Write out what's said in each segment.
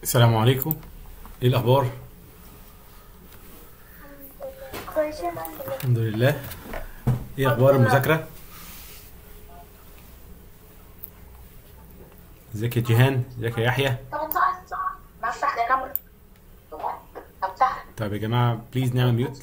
السلام عليكم ايه الاخبار كويسة الحمد لله ايه اخبار المذاكره ازيك يا جيهان ازيك يا يحيى ما افتح الكاميرا افتح طيب يا جماعه بليز نعمل ميوت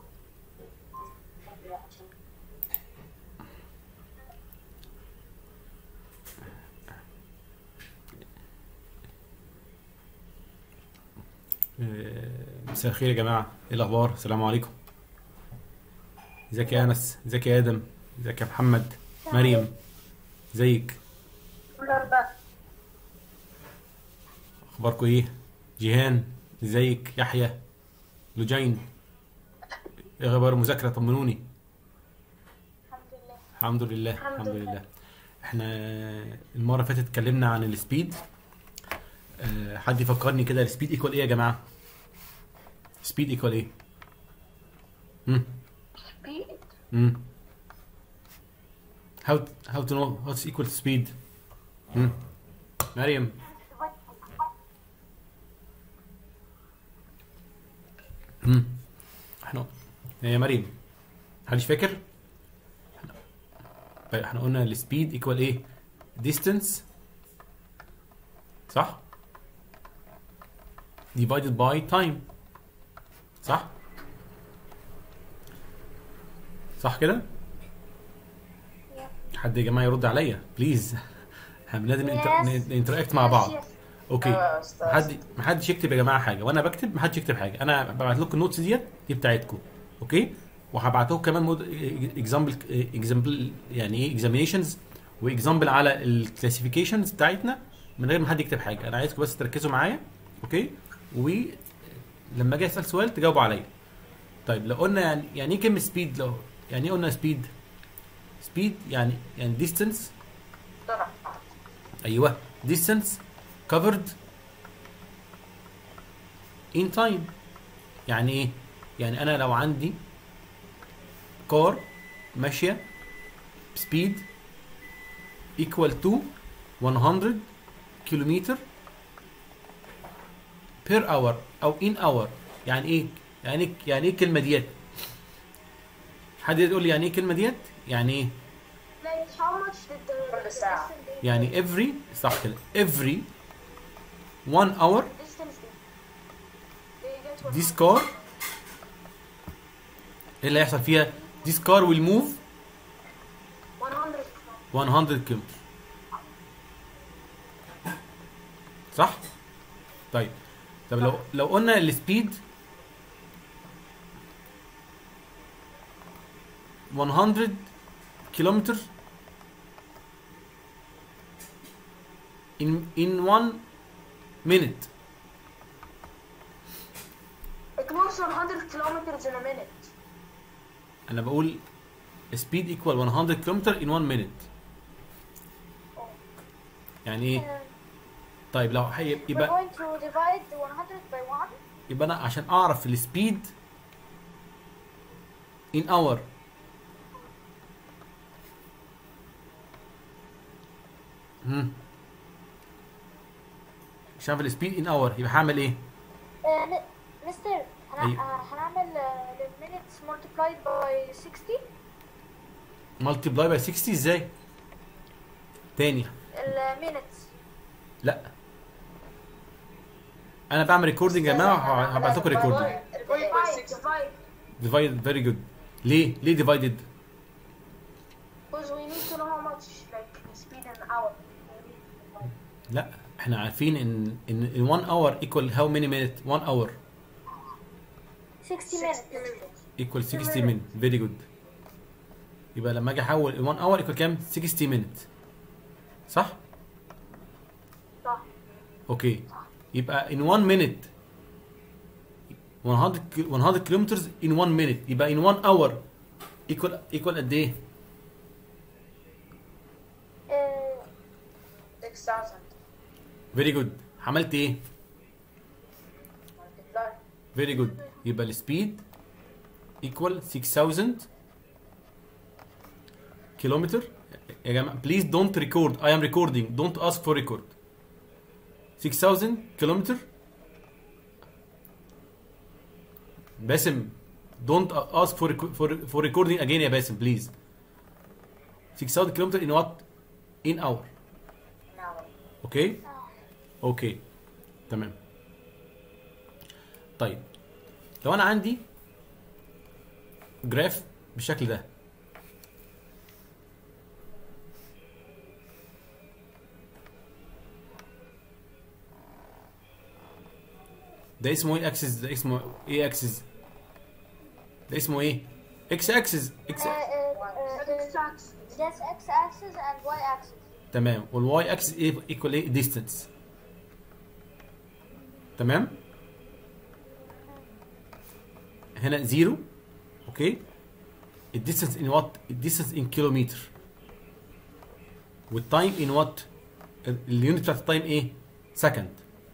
آه، مساء الخير يا جماعه ايه الاخبار السلام عليكم ازيك يا انس ازيك يا ادم ازيك يا محمد مريم ازيك اخباركم ايه جيهان ازيك يحيى لجين ايه اخبار المذاكره طمنوني الحمد لله الحمد لله الحمد الحمد لله. لله احنا المره اللي فاتت اتكلمنا عن السبيد أه حد يفكرني كده السبيد ايكوال ايه يا جماعه سبيد ايكوال ايه امم سبيد امم how how to know what's equal to speed امم مريم امم احنا يا مريم محدش فاكر طيب احنا قلنا السبيد ايكوال ايه distance صح divided by time صح صح كده حد يا جماعه يرد عليا بليز احنا لازم Yes. ننتراكت مع بعض اوكي آه، أستاذ. محد محدش يكتب يا جماعه حاجه وانا بكتب محدش يكتب حاجه انا ببعت لكم النوتس ديت دي بتاعتكم اوكي وهبعت لكم كمان مود اكزامبل اكزامبل يعني ايه اكزامينيشنز واكزامبل على الكلاسيفيكيشنز بتاعتنا من غير ما حد يكتب حاجه انا عايزكم بس تركزوا معايا اوكي ولما اجي اسال سؤال تجاوبوا عليا طيب لو قلنا يعني يعني ايه كلمه سبيد لو يعني ايه قلنا سبيد سبيد يعني يعني ديستنس بسرعة ايوه distance covered in time يعني ايه يعني انا لو عندي كار ماشيه speed equal to 100 كيلومتر per hour او in hour يعني ايه يعني إيه- يعني ايه الكلمه ديت حد يقول لي يعني ايه الكلمه ديت يعني ايه Like how much did the كل ساعة. distance they- يعني every صح كده every one hour distance they- they get this one- car ايه اللي هيحصل فيها this car will move 100 100 كيلومتر صح طيب طب لو لو قلنا السبيد 100 كيلومتر in in one minute It moves 100 kilometers in a minute. انا بقول speed equal 100 كيلومتر in 1 minute يعني ايه طيب لو هي- We're يبقى going to divide 100 by 1. يبقى انا عشان اعرف السبيد in hour هم عشان اعرف السبيد in hour يبقى هعمل ايه Uh, ن- مستر هن- أيوة. آه، هنعمل uh, the minutes multiplied by 60 multiply by 60 ازاي تاني ال minutes لا انا بعمل ريكوردنج يا جماعه هبعت لكم ريكوردنج divide divide ديفايد فيري جود ليه ليه ديفايدد because we need to know how much like speed in hour لا احنا عارفين ان ان in 1 hour equal how many minutes 1 hour 60 minutes equal 60 minutes very good يبقى لما اجي احول 1 hour equal كام 60 minutes صح صح اوكي يبقى in 1 minute 100 ك- 100 كيلومترز in 1 minute يبقى in 1 hour equal equal قد ايه uh, 6000 very good عملت ايه multiply very good يبقى السبيد equal 6000 كيلومتر يا جماعه please don't record I am recording don't ask for record 6000 كيلومتر باسم don't ask for for for recording again يا باسم please 6000 كيلومتر in what in hour نعم اوكي اوكي تمام طيب لو انا عندي جراف بالشكل ده ده اسمه ايه اكسس ده اسمه ايه اكسس ده اسمه ايه اكس اكسس اكس Uh, uh, uh, Extracts. that's x axis and y axis. تمام والواي اكسس ايه ايكوال ايه ديستانس تمام هنا زيرو اوكي الديستانس ان وات الديستانس ان كيلومتر والتايم ان وات اليونت بتاعت التايم ايه سكند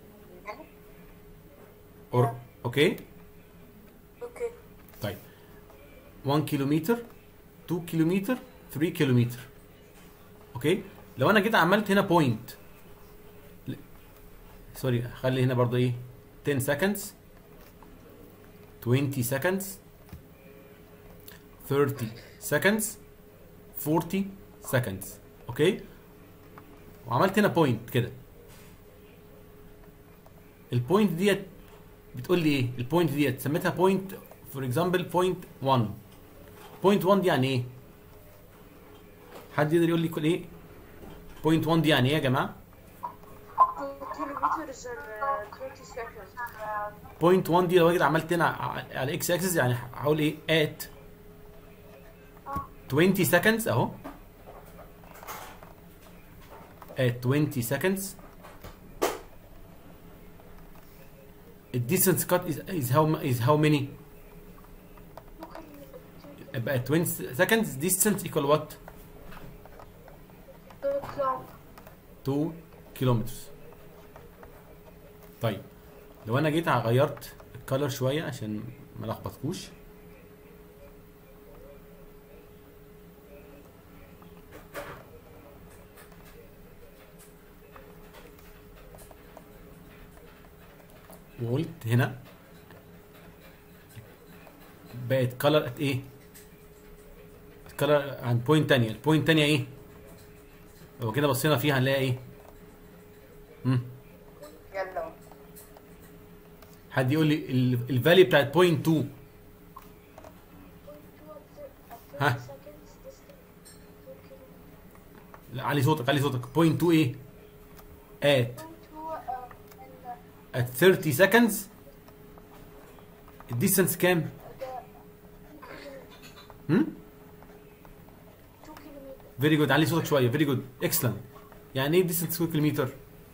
اور اوكي Okay. طيب 1 كيلومتر 2 كيلومتر 3 كيلومتر اوكي لو انا جيت عملت هنا بوينت سوري خلي هنا برضه ايه 10 seconds 20 seconds 30 seconds 40 seconds اوكي وعملت هنا بوينت كده البوينت ديت بتقول لي ايه البوينت ديت سميتها بوينت فور اكزامبل بوينت 1 بوينت 1 دي يعني ايه حد يقدر يقول لي كل ايه بوينت 1 دي يعني ايه يا جماعه 2 kilometers and uh, 20 seconds. بوينت 1 دي لو جيت عملت هنا ع- على اكس اكسس يعني هقول ايه ات 20 seconds اهو at 20 seconds the distance cut is, is how is how many يبقى at 20 seconds distance equal what 2 kilometers. 2 kilometers طيب لو انا جيت غيرت الكالر شويه عشان ما لخبطكوش وقلت هنا بقت كالر ات ايه كالر عن بوينت تانية البوينت تانية ايه لو كده بصينا فيها هنلاقي ايه مم. يلا حد يقول لي الفاليو بتاعت بوينت 2 ها لا علي صوتك علي صوتك بوينت 2 ايه at at 30 seconds الديستانس كام هم فيري جود علي صوتك شويه فيري جود اكسلنت يعني ايه ديستانس كيلومتر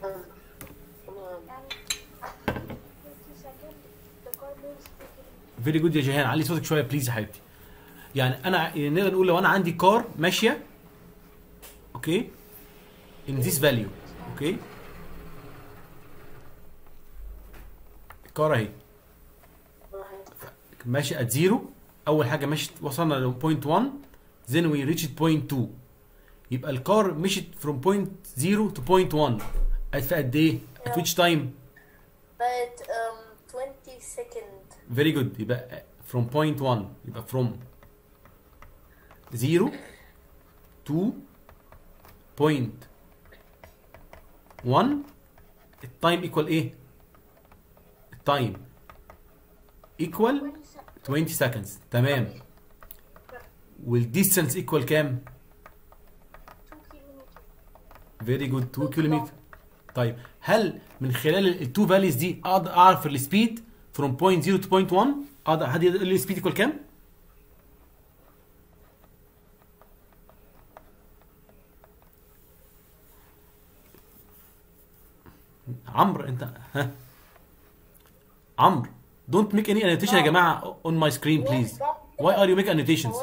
فيري جود يا جيهان علي صوتك شويه بليز يا حبيبتي يعني انا يعني نقدر نقول لو انا عندي كار ماشيه اوكي in this value اوكي الكار اهي ماشي at زيرو اول حاجه مشت وصلنا ل point 1 then we reached point 2 يبقى الكار مشت from point 0 to point 1 في قد ايه؟ at which time؟ بقت um, 20 second very good يبقى from point 1 يبقى from 0 to point 1 التايم ايكوال ايه؟ التايم ايكوال 20 seconds تمام والديستانس ايكوال كام؟ فيري جود 2 كيلومتر طيب هل من خلال التو فاليز دي اقدر اعرف السبيد فروم بوينت 0 تو بوينت 1 اقدر حد يقول لي السبيد ايكوال كام؟ عمرو انت ها عمرو don't make any annotation يا جماعه on my screen please why are you making annotations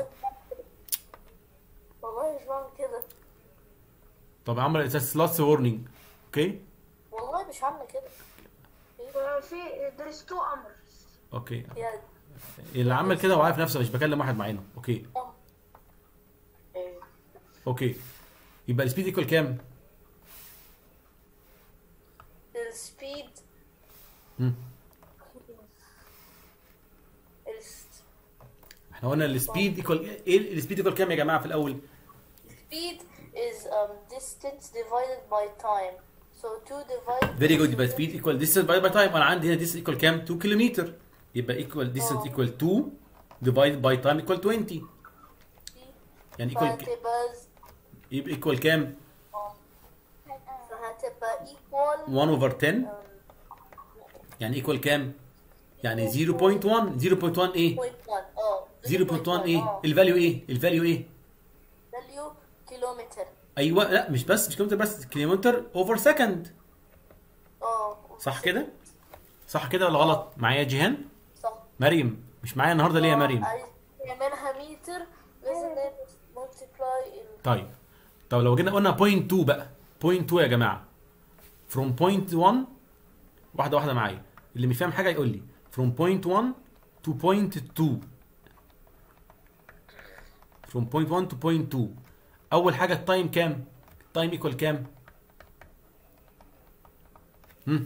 والله مش بعمل كده طب يا عمرو it's last warning اوكي والله مش هعمل كده في there is two numbers. اوكي يا اللي عمل كده هو عارف نفسه مش بكلم واحد معانا اوكي إيه. اوكي يبقى السبيد ايكوال كام؟ السبيد مم. احنا قلنا السبيد ايكوال ايه السبيد ايكوال كام يا جماعه في الاول Speed is um, distance divided by time. So 2 divided فيري جود يبقى سبيد ايكوال ديستنس باي باي تايم انا عندي هنا ديستنس ايكوال كام 2 كيلومتر يبقى ايكوال ديستنس آه. ايكوال 2 ديفايد باي تايم ايكوال 20 يعني ايكوال فهتبقى يبقى ايكوال كام فهتبقى equal 1 اوفر 10 um, يعني ايكوال كام يعني 0.1 0.1 ايه 0.1 اه 0.1 ايه اه الفاليو ايه الفاليو ايه value كيلومتر ايوه لا مش بس مش كيلومتر بس كيلومتر اوفر سكند اه صح كده صح كده ولا غلط معايا جيهان صح مريم مش معايا النهارده ليه يا آه، مريم عايز نعملها متر لازم multiply ال طيب طب لو جينا قلنا بوينت 2 بقى بوينت 2 يا جماعه فروم بوينت 1 واحده واحده معايا اللي مش فاهم حاجه يقول لي فروم بوينت 1 تو بوينت 2 فروم بوينت 1 تو بوينت 2 اول حاجه التايم كام التايم ايكوال كام هم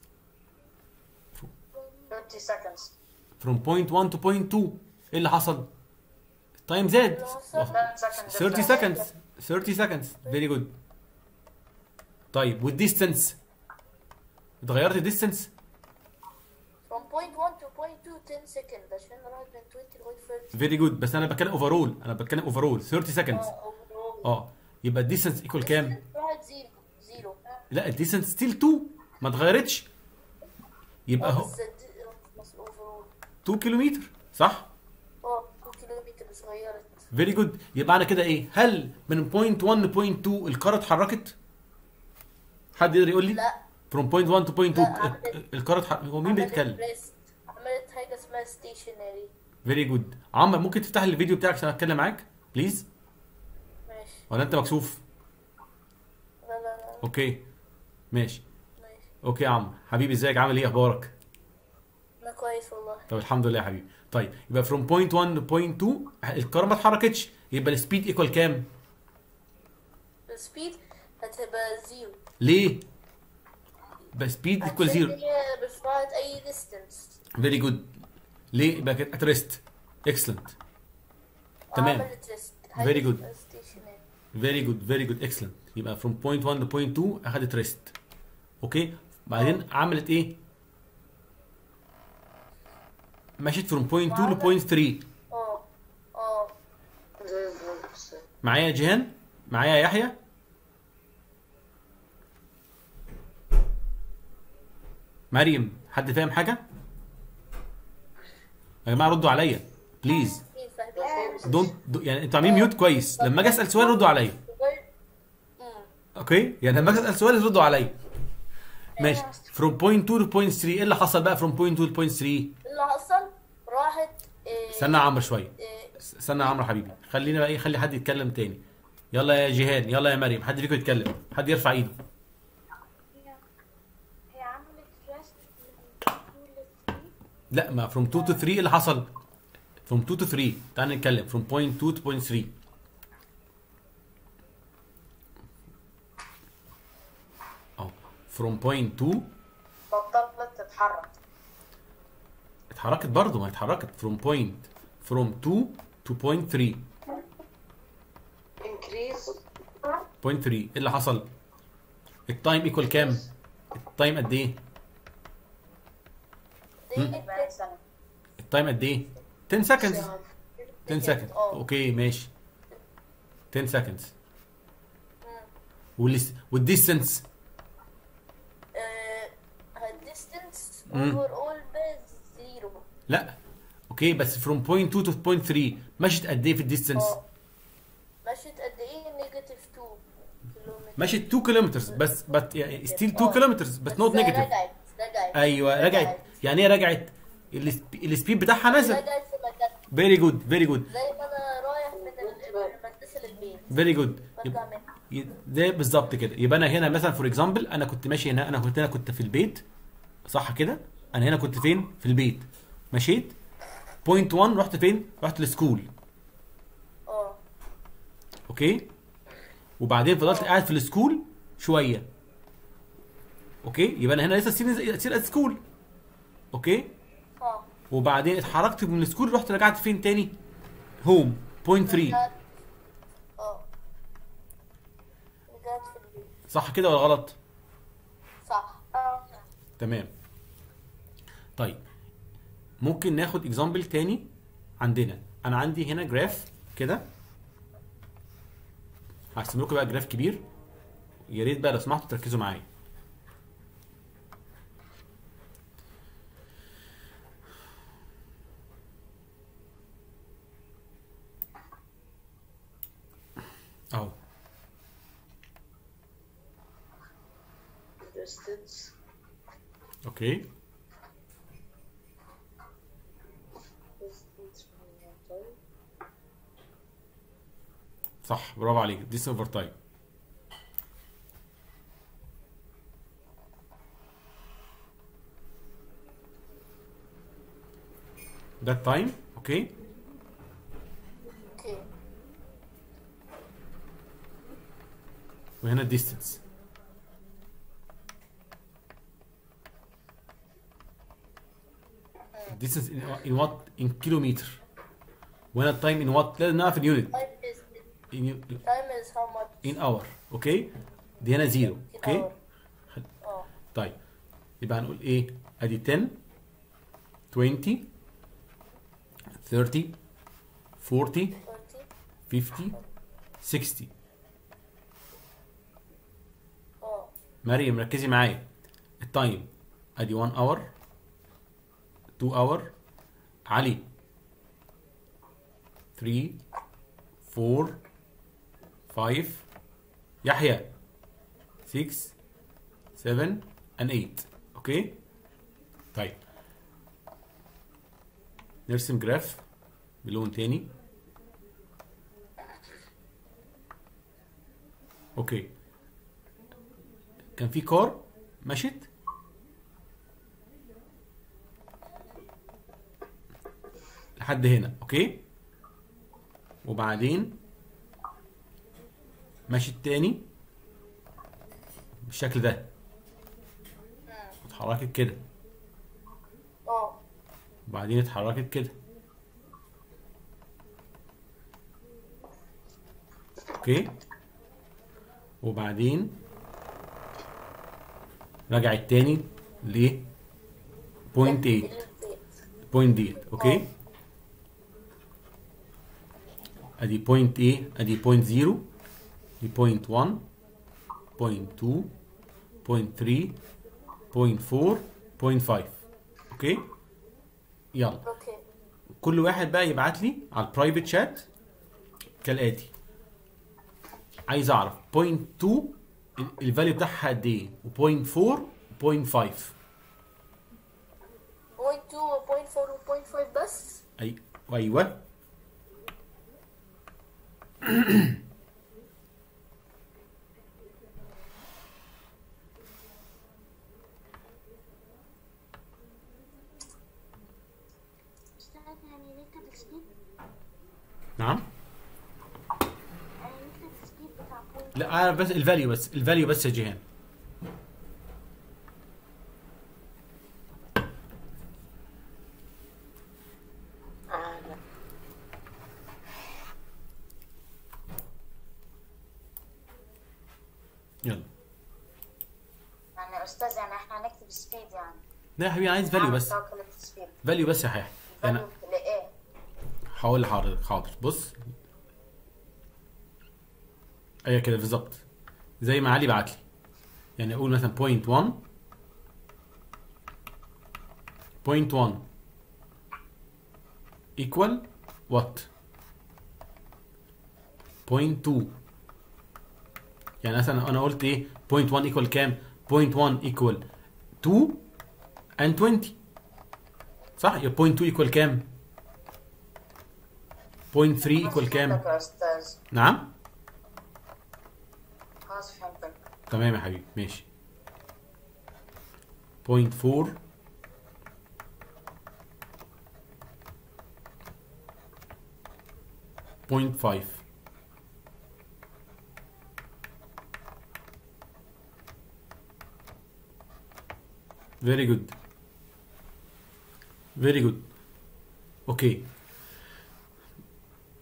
30 seconds. فروم بوينت 1 تو بوينت 2 ايه اللي حصل التايم زاد 10 seconds. 30 seconds 30 seconds very good طيب والديستنس اتغيرت الديستنس from point 1 to point 2 10 second عشان راحت من 20 لغايه 30 فيري جود بس انا بتكلم اوفرول انا بتكلم اوفرول 30 seconds اه overall. اه يبقى الديستنس ايكوال كام راحت زيرو زيرو لا الديستنس ستيل 2 ما اتغيرتش يبقى هو بس الد- بس overall. 2 كيلومتر صح اه 2 كيلومتر صغيرت فيري جود يبقى انا كده ايه هل من بوينت 1 لبوينت 2 الكره اتحركت حد يقدر يقول لي لا فروم بوينت 1 تو بوينت لا، 2 عملت- الكره اتحركت هو مين عملت بيتكلم rest. عملت حاجه اسمها stationary فيري جود عمر ممكن تفتح لي الفيديو بتاعك عشان اتكلم معاك بليز ماشي ولا انت مكسوف لا لا لا اوكي ماشي ماشي اوكي يا عم حبيبي ازيك عامل ايه اخبارك انا كويس والله طب الحمد لله يا حبيبي طيب يبقى فروم بوينت 1 لبوينت 2 الكره ما اتحركتش يبقى السبيد ايكوال كام السبيد هتبقى زيرو ليه يبقى سبيد ايكوال عشان زيرو هي بتبعد اي ديستنس فيري جود ليه يبقى كده ات ريست اكسلنت تمام. عملت ريست Very good. stationary فيري جود فيري جود اكسلنت يبقى فروم بوينت 1 لبوينت 2 اخدت ريست اوكي بعدين عملت ايه مشيت فروم بوينت 2 لبوينت 3 اه اه معايا يا جيهان معايا يا يحيى مريم حد فاهم حاجه يا جماعه ردوا عليا بليز مين فاهمين دونت يعني انتوا عاملين ميوت كويس لما اجي اسال سؤال ردوا عليا مم. اوكي يعني لما اجي اسال سؤال ردوا عليا ماشي فروم بوينت 2 لبوينت 3 ايه اللي حصل بقى فروم بوينت 2 لبوينت 3 اللي حصل راحت إيه استنى يا عمرو شويه إيه استنى يا عمرو حبيبي خلينا بقى ايه خلي حد يتكلم تاني يلا يا جيهان يلا يا مريم حد فيكم يتكلم حد يرفع ايده هي عملت ريست من 2 ل 3 لا ما فروم 2 تو 3 ايه اللي حصل فروم 2 تو 3 تعال نتكلم فروم بوينت 2 تو بوينت 3 اه فروم بوينت 2 بطلت تتحرك. اتحركت برضه ما اتحركت فروم بوينت فروم 2 تو بوينت 3 Increase. بوينت 3 ايه اللي حصل التايم ايكوال كام التايم قد ايه دي 40 سنة. التايم قد ايه 10 seconds 10 seconds اه اوكي ماشي 10 seconds والس- والديستنس الديستنس مم. اوفر اول بس زيرو لا اوكي بس فروم بوينت 2 تو بوينت 3 مشيت قد ايه في الديستنس اه مشيت قد ايه نيجاتيف 2 كيلومتر مشيت 2 كيلومتر بس بس يعني ستيل 2 اه. كيلومتر بس نوت نيجاتيف رجعت رجعت ايوه رجعت يعني ايه رجعت السب- السبيد بتاعها نزل رجعت في مكان فيري جود فيري جود زي ما انا رايح من ال- من المدرسه للبيت فيري جود برجع منها ده بالظبط كده يبقى انا هنا مثلا فور اكزامبل انا كنت ماشي هنا انا كنت هنا كنت في البيت صح كده انا هنا كنت فين في البيت مشيت بوينت 1 رحت فين رحت السكول اه اوكي وبعدين فضلت قاعد في السكول شويه اوكي يبقى انا هنا لسه ستيل ستيل سكول اوكي اه وبعدين اتحركت من السكول رحت رجعت فين تاني هوم بوينت 3 رجعت اه رجعت في البيت صح كده ولا غلط صح اه تمام طيب ممكن ناخد اكزامبل تاني عندنا انا عندي هنا جراف كده هرسم لكم بقى جراف كبير يا ريت بقى لو سمحتوا تركزوا معايا اهو distance اوكي distance from one time صح برافو عليك دي اوفر تايم ده التايم اوكي اوكي وهنا الديستنس distance in, in what in كيلومتر وهنا التايم in what لازم نعرف اليونت time is in, time is how much in hour اوكي دي هنا زيرو in اوكي hour اه طيب يبقى هنقول ايه ادي 10 20 30 40 30 50 60 اه مريم ركزي معايا التايم ادي 1 اور 2 اور علي 3 4 5 يحيى 6 7 and 8 اوكي طيب نرسم جراف بلون تاني اوكي كان في كار مشت لحد هنا اوكي وبعدين مشت تاني بالشكل ده اتحركت كده اه وبعدين اتحركت كده اوكي وبعدين رجعت تاني ل بوينت 8 البيت بوينت ديت اوكي ادي بوينت ايه ادي بوينت 0 دي بوينت 1 بوينت 2 بوينت 3 بوينت 4 بوينت 5 اوكي يلا اوكي كل واحد بقى يبعت لي على البرايفت شات كالاتي عايز اعرف بوينت 2 الفاليو بتاعها قد ايه وبوينت 4 بوينت 5 بوينت 2 وبوينت 4 وبوينت 5 بس اي ايوه استاذ يعني نكتب السبيد نعم يعني نكتب السبيد بتاع بوينت لا اعرف بس الفاليو بس الفاليو بس يا جيهان يلا يعني يا استاذ يعني احنا هنكتب سبيد يعني لا يا حبيبي عايز فاليو بس سبيد فاليو بس يا حيح انا لايه هقول لحضرتك حاضر بص ايوه كده بالظبط زي ما علي بعت لي يعني اقول مثلا بوينت 1 بوينت 1 ايكوال وات بوينت 2 يعني مثلا انا قلت ايه بوينت 1 ايكوال كام بوينت 1 ايكوال 2 and 20 صح يبقى بوينت 2 ايكوال كام بوينت 3 ايكوال كام فهمتك يا استاذ نعم خلاص فهمتك تمام يا حبيبي ماشي بوينت 4 بوينت 5 very good very good اوكي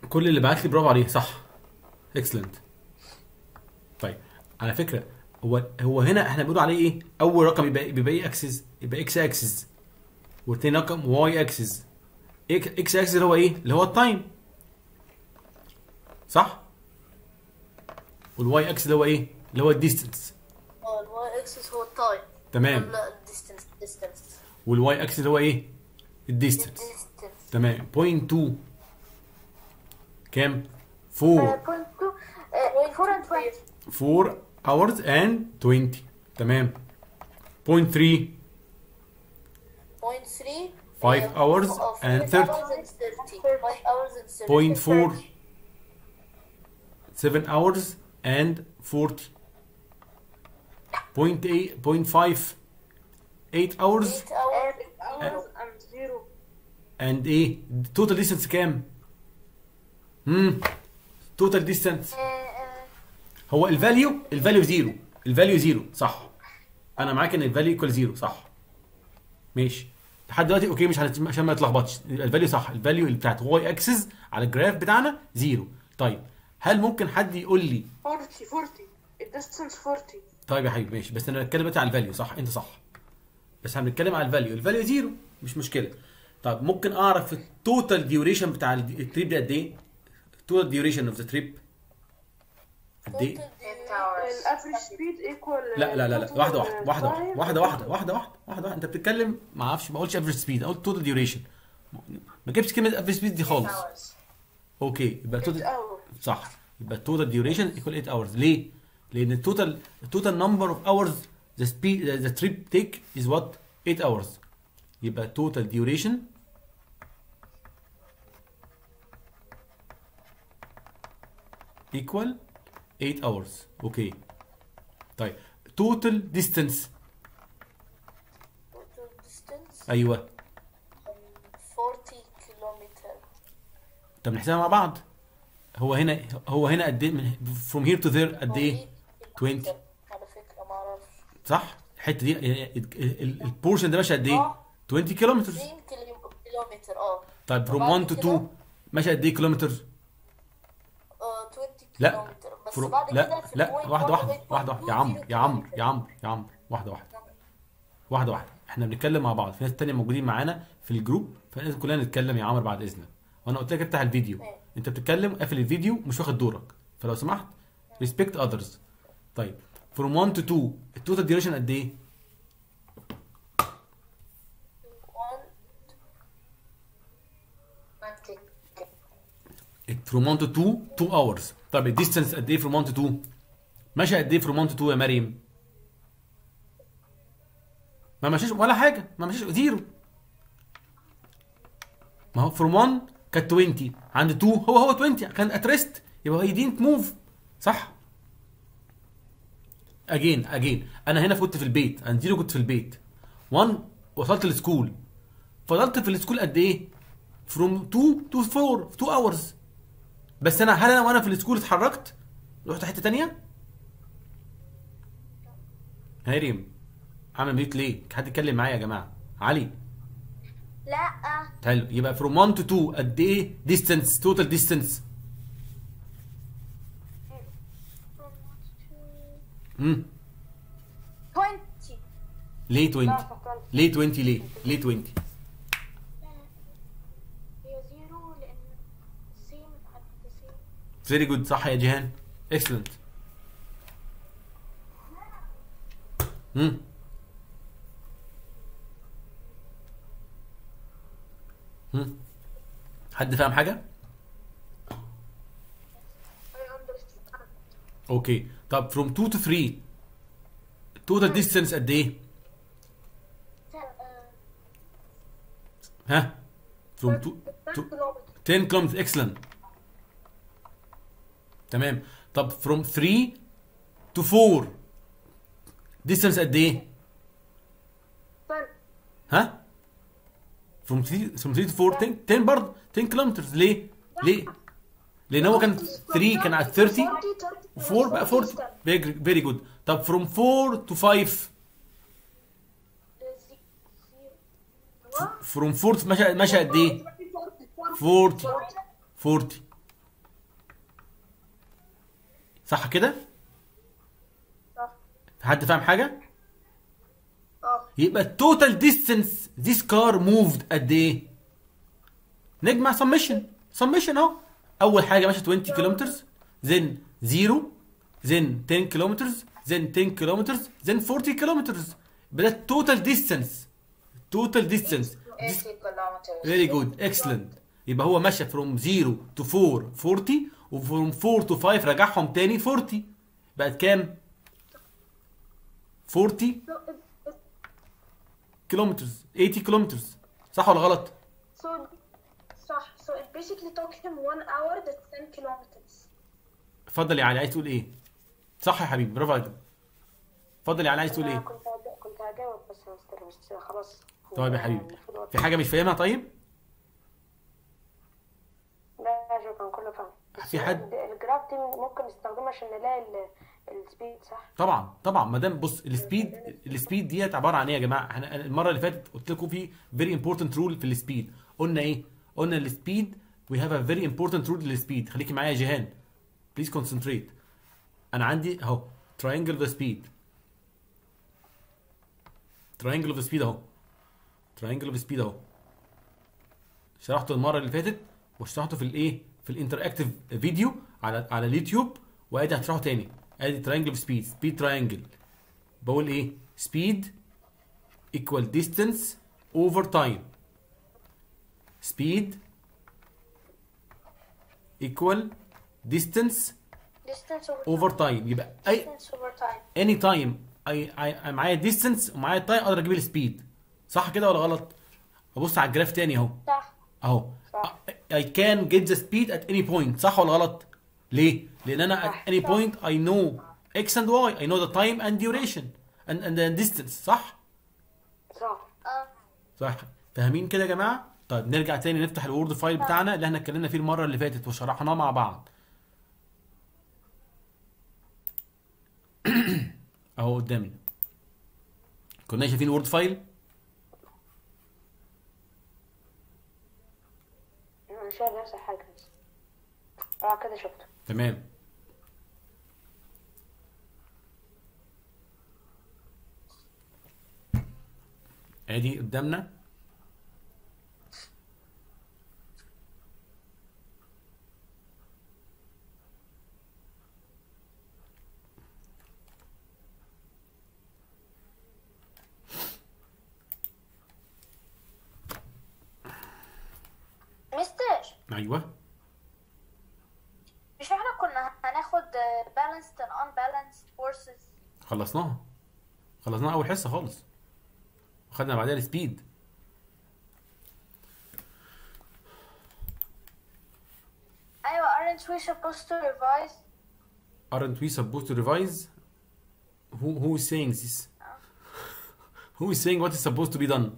كل اللي بعت لي برافو عليه صح اكسلنت طيب على فكره هو هو هنا احنا بنقول عليه ايه اول رقم يبقى بيبقى ايه اكسس يبقى اكس اكسس والتاني رقم واي اكسس اكس اكسس اللي هو ايه اللي هو التايم صح والواي اكسس اللي هو ايه اللي هو الديستنس اه الواي اكسس هو التايم تمام لا الديستنس ديستنس والواي اكسس اللي هو ايه الديستنس الديستنس تمام بوينت 2 كام 4 بوينت 2 4 and 20 4 hours and 20 تمام بوينت 3 Point three. Five uh, hours of and five 30. hours and thirty. Five hours and thirty. Point 4 7 hours and 40 point 8 point 5 8 hours Eight hours. hours and 0 and ايه total distance كام امم total distance هو الفاليو الفاليو زيرو الفاليو زيرو صح انا معاك ان الفاليو ايكوال زيرو صح ماشي لحد دلوقتي اوكي مش هنت... عشان ما نتلخبطش الفاليو صح الفاليو اللي بتاعت واي اكسس على الجراف بتاعنا زيرو طيب هل ممكن حد يقول لي 40 40 الديستنس 40 طيب يا حبيبي ماشي بس انا بتكلم دلوقتي على الفاليو صح انت صح بس احنا بنتكلم على الفاليو الفاليو زيرو مش مشكله طب ممكن اعرف التوتال ديوريشن بتاع ال- التريب ده قد ايه التوتال ديوريشن اوف ذا تريب قد ايه الافريج سبيد ايكوال لا لا لا لا واحده واحده واحده واحده واحده واحده واحده واحده واحده واحده انت بتتكلم ما اعرفش ما قلتش افريج سبيد قلت توتال ديوريشن ما جبتش كلمه افريج سبيد دي خالص اوكي يبقى توتال صح يبقى التوتال ديوريشن ايكوال 8 اورز ليه؟ لان التوتال التوتال نمبر اوف اورز ذا سبيد ذا تريب تيك از وات 8 اورز يبقى توتال ديوريشن equal 8 hours اوكي طيب توتال ديستانس Total distance ايوه um, 40 kilometer. طب نحسبها مع بعض هو هنا هو هنا قد ايه من from here to there قد ايه 20 على فكرة ما اعرفش صح الحته دي البورشن ده ماشي قد ايه 20 كيلومتر 20 كيلو- كيلومتر اه طيب from وبعد 1 to 2 كده؟ ماشي قد ايه كيلومتر آه، 20 لا. كيلومتر بس from بعد لا كده في لا البوينت واحده واحده واحد واحده واحده يا عمرو يا عمرو يا عمرو يا عمرو واحده واحده واحده واحده احنا بنتكلم مع بعض في ناس تانية موجودين معانا في الجروب فلازم كلنا نتكلم يا عمرو بعد اذنك وانا قلت لك افتح الفيديو ماشي. انت بتتكلم قافل الفيديو مش واخد دورك فلو سمحت ريسبكت اذرز طيب from 1 to 2 التوتال ديوريشن قد ايه؟ One, from 1 to 2 2 hours طب الديستنس قد ايه from 1 to 2 ماشي قد ايه from 1 to 2 يا مريم ما مشيش ولا حاجه ما مشيش زيرو ما هو from 1 كانت 20 عند 2 هو هو 20 كان اتريست يبقى هي دينت موف صح اجين اجين انا هنا كنت في البيت انا زيرو كنت في البيت 1 وصلت السكول فضلت في السكول قد ايه from 2 to 4 2 hours بس انا هل انا وانا في السكول اتحركت رحت حته تانية هاريم عامل ميوت ليه حد يتكلم معايا يا جماعه علي لا حلو يبقى from 1 to 2 قد ايه distance total distance امم 20 ليه 20 لا فكرت ليه 20 ليه ليه 20 هي زيرو لان سين عند سين فيري جود صح يا جيهان اكسلنت امم امم حد فاهم حاجه اوكي طب from 2 to 3 total distance قد ايه ها from 2 to 10 كيلومتر اكسلنت تمام طب from 3 to 4 distance قد ايه ها from 3 from 3 to 4 10 10 برضه 10 كيلومتر ليه ليه لان هو كان 3 كان على 30 و4 بقى 40 فيري جود طب from 4 to 5 from 4 to مشى مشى قد ايه 40 40 صح كده صح في حد فاهم حاجه اه يبقى التوتال ديستنس ذيس كار موفد قد ايه نجمع سمشن سمشن اهو اول حاجه ماشيه 20 كيلومتر then 0 then 10 كيلومتر then 10 كيلومتر then 40 كيلومتر يبقى ده التوتال ديستنس توتال ديستنس 80 كيلومتر فيري جود اكسلنت يبقى هو ماشي فروم 0 تو 4 40 وفروم 4 تو 5 رجعهم تاني 40 بقت كام 40 كيلومتر 80 كيلومتر صح ولا غلط so صح so it basically took him one hour that's 10 kilometers اتفضل يا علي عايز تقول ايه صح يا حبيبي برافو عليك اتفضل يا علي عايز تقول أنا ايه كنت هج- كنت هجاوب بس يا مستر بس خلاص طيب يا حبيبي المفروض وقت. في حاجه مش فاهمها طيب لا شكرا كله فاهم بس في حد- ال- الجراف دي ممكن نستخدمها عشان نلاقي ال- السبيد صح؟ طبعا طبعا ما دام بص السبيد السبيد ديت عباره عن ايه يا جماعه احنا المره اللي فاتت قلت لكم في فيري امبورتنت رول في السبيد قلنا ايه قلنا السبيد وي هاف ا فيري امبورتنت رول للسبيد خليكي معايا يا جيهان بليز كونسنتريت انا عندي اهو تراينجل ذا سبيد تراينجل اوف ذا سبيد اهو تراينجل اوف ذا سبيد اهو شرحته المره اللي فاتت وشرحته في الايه في الانتراكتيف فيديو على على اليوتيوب وادي هشرحه تاني ادي تراينجل اوف سبيد سبيد تراينجل بقول ايه سبيد equal distance over time speed equal distance distance over, over time يبقى اي distance over time any time اي اي معايا distance ومعايا time اقدر اجيب السبيد صح كده ولا غلط ابص على الجراف تاني اهو صح اهو I can get the speed at any point صح ولا غلط ليه لان انا at any point I know x and y I know the time and duration and, and the distance صح صح اه صح فاهمين كده يا جماعه طيب نرجع تاني نفتح الوورد فايل بتاعنا اللي احنا اتكلمنا فيه المره اللي فاتت وشرحناه مع بعض اهو قدامي كنا شايفين الوورد فايل انا شايف نفس الحاجة بس اه كده شفته تمام ادي قدامنا مستر ايوه مش احنا كنا هناخد uh, balanced and unbalanced forces خلصناها خلصناها اول حصه خالص وخدنا بعدها السبيد ايوه aren't we supposed to revise aren't we supposed to revise who who is saying this who is saying what is supposed to be done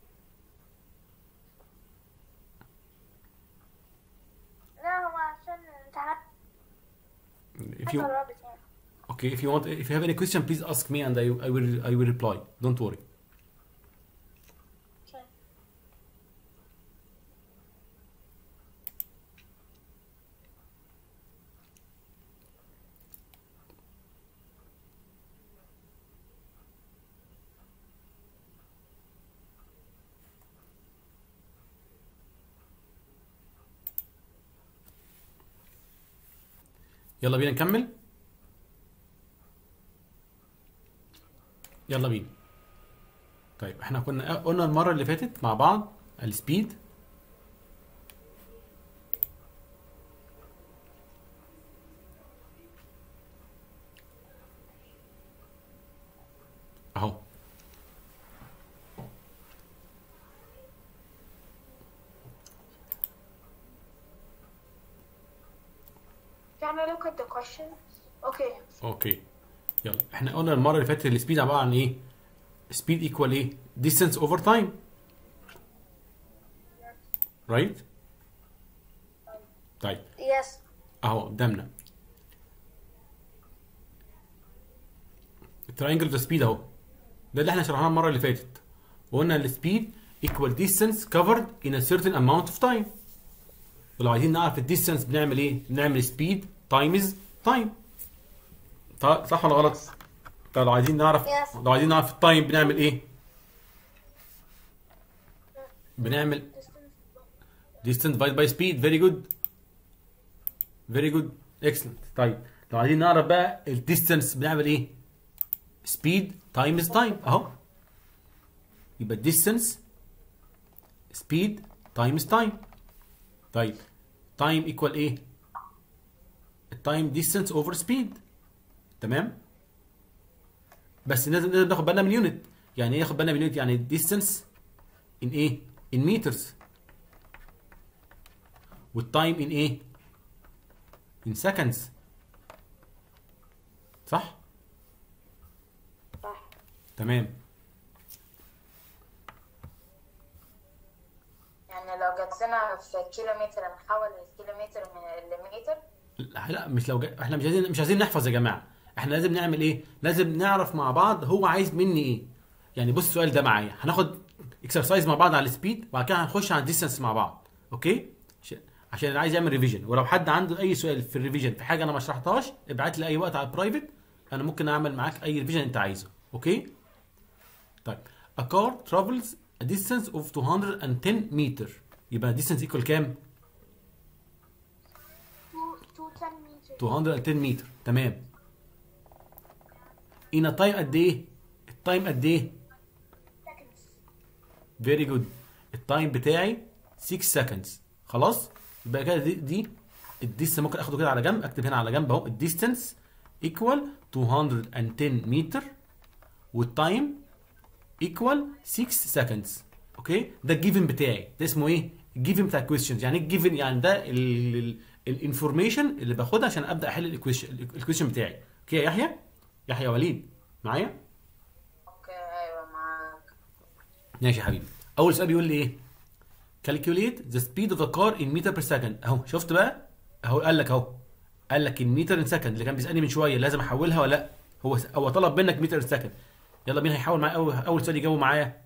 لا هو عشان الامتحانات if you قربت يعني okay if you want if you have any question please ask me and I, I will I will reply don't worry Okay. يلا بينا نكمل يلا بينا طيب احنا كنا قلنا المرة اللي فاتت مع بعض السبيد اهو Can I look at the question? Okay. اوكي يلا احنا قلنا المره اللي فاتت السبيد عباره عن ايه سبيد ايكوال ايه distance اوفر تايم رايت طيب yes اهو قدامنا التراينجل ذا سبيد اهو ده اللي احنا شرحناه المره اللي فاتت وقلنا السبيد equal distance covered in a certain amount of time ولو عايزين نعرف الديستانس بنعمل ايه بنعمل سبيد تايمز تايم صح صح ولا غلط طب لو عايزين نعرف Yes. لو عايزين نعرف التايم بنعمل ايه بنعمل distance divided by speed very good very good excellent طيب لو عايزين نعرف بقى الديستانس بنعمل ايه speed times time اهو يبقى distance speed times time طيب time equal ايه التايم distance over speed تمام بس لازم لازم ناخد بالنا من يونت يعني ايه ناخد بالنا من يونت يعني distance in ايه in meters والتايم in ايه in seconds صح صح تمام يعني لو جات لنا في كيلومتر نحول الكيلومتر من المتر لا لا مش لو جا... احنا مش عايزين مش عايزين نحفظ يا جماعه احنا لازم نعمل ايه لازم نعرف مع بعض هو عايز مني ايه يعني بص السؤال ده معايا هناخد اكسرسايز مع بعض على السبيد وبعد كده هنخش على الديستانس مع بعض اوكي ش- عشان اللي عايز يعمل ريفيجن ولو حد عنده اي سؤال في الريفيجن في حاجه انا ما شرحتهاش ابعت لي اي وقت على البرايفت انا ممكن اعمل معاك اي ريفيجن انت عايزه اوكي طيب a car travels a distance of 210 meter يبقى distance equal كام 210 meters 210 متر تمام in a time قد ايه التايم قد ايه seconds فيري جود التايم بتاعي 6 seconds خلاص يبقى كده دي, دي الديستنس ممكن اخده كده على جنب اكتب هنا على جنب اهو الديستنس ايكوال 210 متر والتايم ايكوال 6 seconds اوكي ده الجيفن بتاعي ده اسمه ايه الجيفن بتاع الكويستشنز يعني ايه الجيفن يعني ده الانفورميشن اللي باخدها عشان ابدا احل الكويستشن بتاعي اوكي يا يحيى يحيى وليد معايا اوكي ايوه معاك ماشي يا حبيبي اول سؤال بيقول لي ايه calculate the speed of a car in meter per second اهو شفت بقى اهو قال لك اهو قال لك الميتر ان سكند اللي كان بيسالني من شويه لازم احولها ولا لا هو هو طلب منك متر ان سكند يلا مين هيحاول معايا اول اول سؤال يجاوب معايا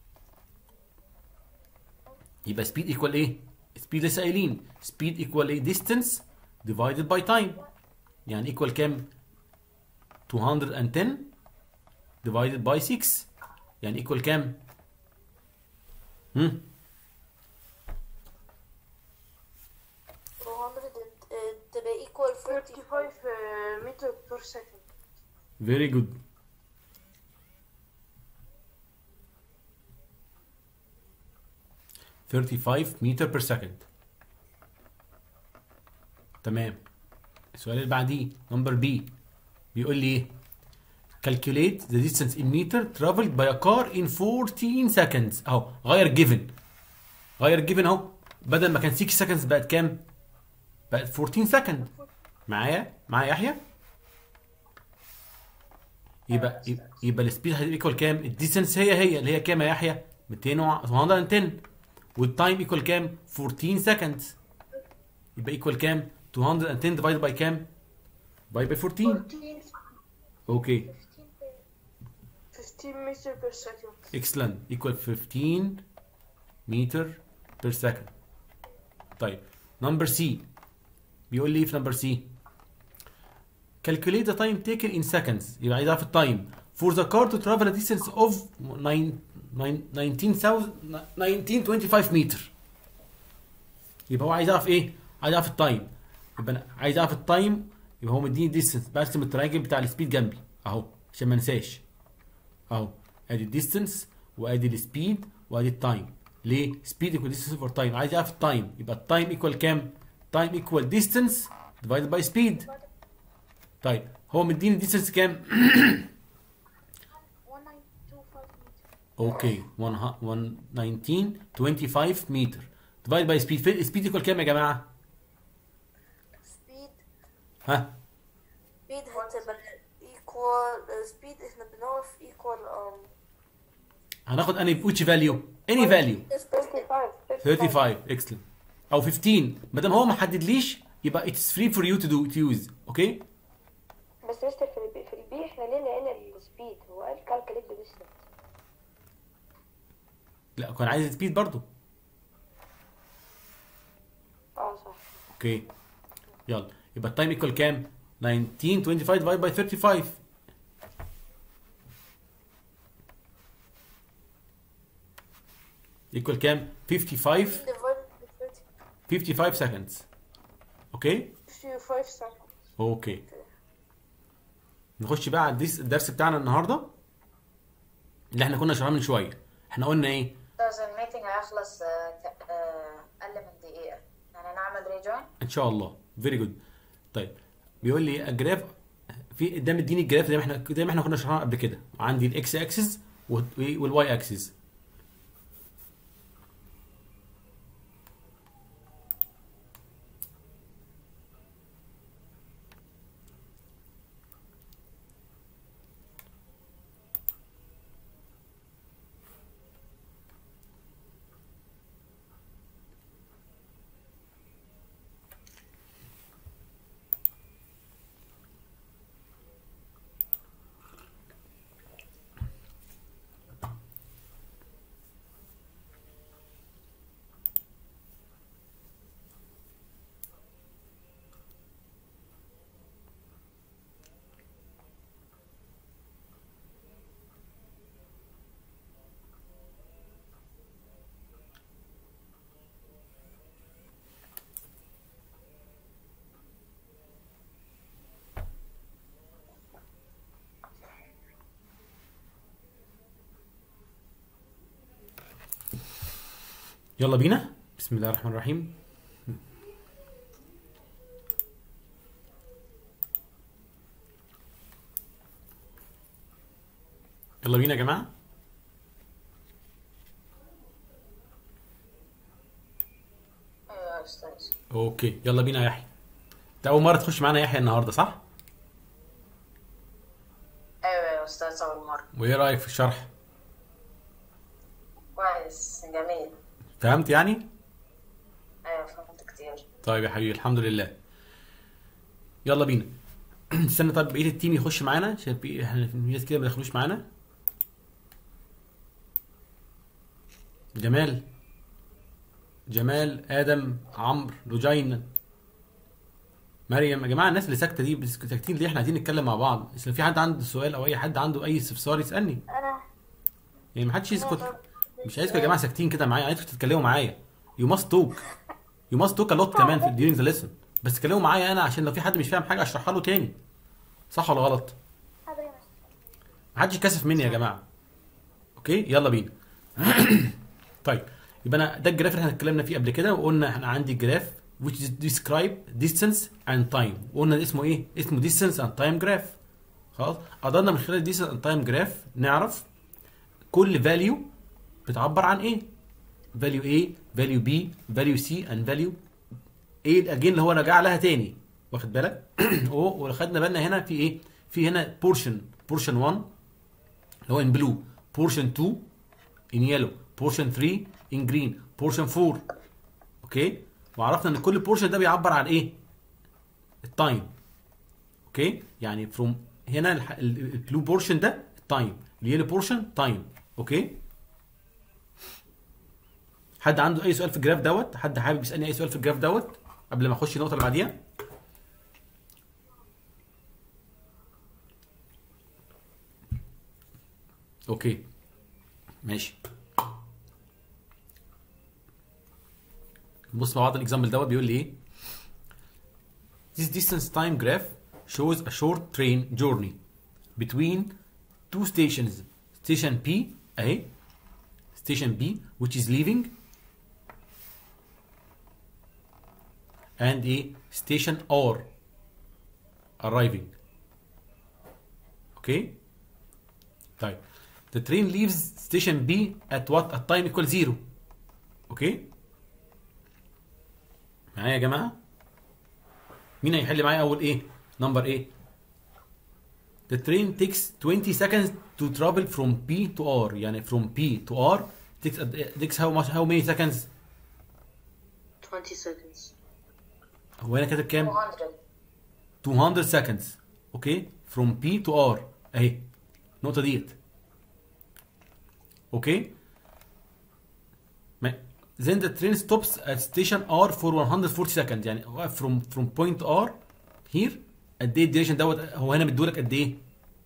يبقى speed equal ايه speed لسه قايلين speed equal ايه distance divided by time يعني equal كام 210 divided by 6 يعني equal كام هم 200 uh, تبقى equal 45 35 متر بير سكند Very good. Thirty-five meter per second. تمام. السؤال اللي بعديه نمبر بي بيقول لي ايه؟ Calculate the distance in meter traveled by a car in 14 seconds اهو غير given غير given اهو بدل ما كان 6 seconds بقت كام؟ بقت 14 second معايا؟ معايا يحيى؟ يبقى يبقى, يبقى السبيد هتبقى ايكوال كام؟ الديستنس هي هي اللي هي كام يا يحيى؟ 200 و 210 والتايم ايكوال كام؟ 14 سكندز يبقى ايكوال كام؟ 210 ديفايد باي كام؟ باي باي 14 14 اوكي 15 متر بير سكند اكسلنت ايكوال 15 متر بير سكند طيب نمبر سي بيقول لي ايه في نمبر سي calculate the time taken in seconds يبقى عايز اعرف التايم for the car to travel a distance of 9 19,000 1925 متر يبقى هو عايز يعرف ايه عايز يعرف التايم يبقى انا عايز اعرف التايم يبقى هو مديني ديستنس برسم التراينجل بتاع السبيد جنبي اهو عشان ما انساش اهو ادي الديستنس وادي السبيد وادي التايم ليه سبيد ايكوال ديستنس فور تايم عايز اعرف التايم يبقى التايم ايكوال كام تايم ايكوال ديستنس ديفايدد باي سبيد طيب هو مديني ديستنس كام 1925 meters اوكي 119 25 متر ديفايد باي سبيد سبيد ايكوال كام يا جماعه speed ها speed هتبقى equal uh, speed احنا بنقف equal um هناخد اني which value any value 35 35 excellent او 15 ما دام هو ما حددليش يبقى it's free for you to do to use اوكي بس مستر في البي في البي احنا ليه لقينا السبيد هو قال كالكوليت ذا ديستنس لا كان عايز سبيد برضو اه صح اوكي يلا يبقى التايم ايكوال كام 19 25 divided by 35 equal كام 55 divided by 30. 55 seconds اوكي 55 seconds اوكي نخش بقى على الدرس الدرس بتاعنا النهارده اللي احنا كنا شرحناه من شويه احنا قلنا ايه استاذ الميتنج هيخلص آه، ك- آه، اقل من دقيقة يعني نعمل ريجوين ان شاء الله فيري جود طيب بيقول لي الجراف في ده مديني الجراف زي ما احنا زي ما احنا كنا شرحناه قبل كده عندي الاكس اكسس والواي اكسس يلا بينا بسم الله الرحمن الرحيم يلا بينا يا جماعه ايوه يا استاذ اوكي يلا بينا يا يحيى انت اول مره تخش معانا يحيى النهارده صح ايوه يا استاذ اول مرة وايه رايك في الشرح كويس جميل فهمت يعني ايوه فهمت كتير طيب يا حبيبي الحمد لله يلا بينا استنى طيب بقيه التيم يخش معانا عشان في احنا في ناس كده ما دخلوش معانا جمال جمال ادم عمرو لوجين مريم يا جماعه الناس اللي ساكته دي بس ساكتين ليه احنا عايزين نتكلم مع بعض بس لو في حد عنده سؤال او اي حد عنده اي استفسار يسالني أنا يعني ما حدش يسكت مش عايزكم يا جماعه ساكتين كده معايا عايزكم تتكلموا معايا يو ماست توك يو ماست توك الوت كمان في during ذا lesson بس اتكلموا معايا انا عشان لو في حد مش فاهم حاجه اشرحها له تاني صح ولا غلط حاضر يا مستر محدش يكسف مني يا جماعه اوكي يلا بينا طيب يبقى انا ده الجراف اللي احنا اتكلمنا فيه قبل كده وقلنا احنا عندي جراف which is describe distance and time وقلنا اسمه ايه اسمه distance and time graph خلاص قدرنا من خلال distance and time graph نعرف كل value بتعبر عن ايه value A value B value C and value A الاجين اللي هو رجع لها تاني واخد بالك وخدنا بالنا هنا في ايه في هنا portion portion 1 اللي هو in blue portion 2 in yellow portion 3 in green portion 4 اوكي وعرفنا ان كل portion ده بيعبر عن ايه التايم اوكي يعني from هنا البلو بورشن ده تايم اليلو بورشن تايم اوكي حد عنده اي سؤال في الجراف دوت حد حابب يسالني اي سؤال في الجراف دوت قبل ما اخش النقطه اللي بعديها اوكي ماشي بص مع بعض الاكزامبل دوت بيقول لي ايه This distance time graph shows a short train journey between two stations station P اهي station B which is leaving and a station R arriving okay طيب the train leaves station B at what at time equal zero اوكي معايا يا جماعه مين هيحل معايا اول ايه نمبر ايه the train takes 20 seconds to travel from B to R يعني from B to R takes takes how much how many seconds 20 seconds. هو هنا كاتب كام 200 200 seconds اوكي from P to R اهي النقطه ديت اوكي ما- then the train stops at station R for 140 seconds يعني واقف from from point R here قد ايه الديوريشن دوت هو هنا مديهولك قد ايه